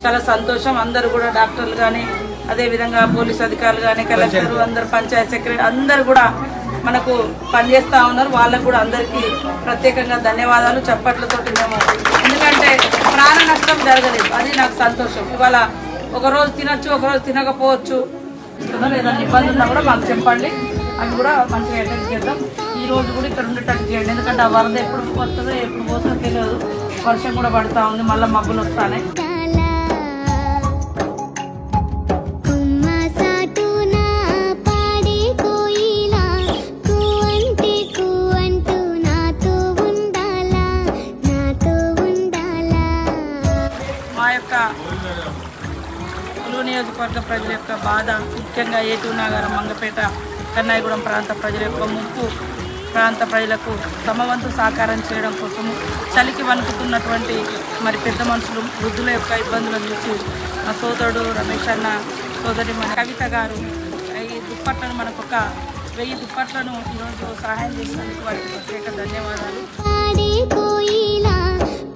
చాలా సంతోషం అందరూ కూడా డాక్టర్లు కానీ అదేవిధంగా పోలీస్ అధికారులు కానీ కలెక్టర్ అందరు పంచాయత్ సెక్రటరీ అందరు కూడా మనకు పనిచేస్తూ ఉన్నారు వాళ్ళకు కూడా అందరికీ ప్రత్యేకంగా ధన్యవాదాలు చప్పట్లతోటి మేము ఎందుకంటే ప్రాణ నష్టం జరగలేదు అది నాకు సంతోషం ఇవాళ ఒక రోజు తినొచ్చు ఒక రోజు తినకపోవచ్చు ఏదైనా ఏదైనా ఇబ్బంది ఉన్నా కూడా మాకు చెప్పండి అవి కూడా మంచిగా అటెండ్ చేద్దాం ఈ రోజు కూడా ఇక్కడ ఉండేటట్టు చేయండి ఎందుకంటే ఆ వరద ఎప్పుడు వస్తుందో ఎప్పుడు పోతుందో తెలియదు వర్షం కూడా పడుతూ ఉంది మళ్ళీ మబ్బులు వస్తాయి కుమ్మ సాటున పాడే కోయిలా కువంటే కువంటూ నాతో ఉండాలా నాతో ఉండాలా మా యొక్క కులు నియోజకవర్గ ప్రజల యొక్క బాధ ముఖ్యంగా ఏటూ నగరం మంగపేట కన్నాయిగూడెం ప్రాంత ప్రజల యొక్క ముప్పు ప్రాంత ప్రజలకు తమ వంతు సహకారం చేయడం కోసము చలికి వణుకుతున్నటువంటి మరి పెద్ద మనుషులు వృద్ధుల యొక్క ఇబ్బందులను చూసి మా సోదరుడు రమేష్ అన్న సోదరి మన కవిత గారు ఈ దుప్పట్లను మనకు ఒక వెయ్యి దుప్పట్లను ఈరోజు సహాయం చేసినందుకు వారికి ప్రత్యేక ధన్యవాదాలు పాడే కోయిలా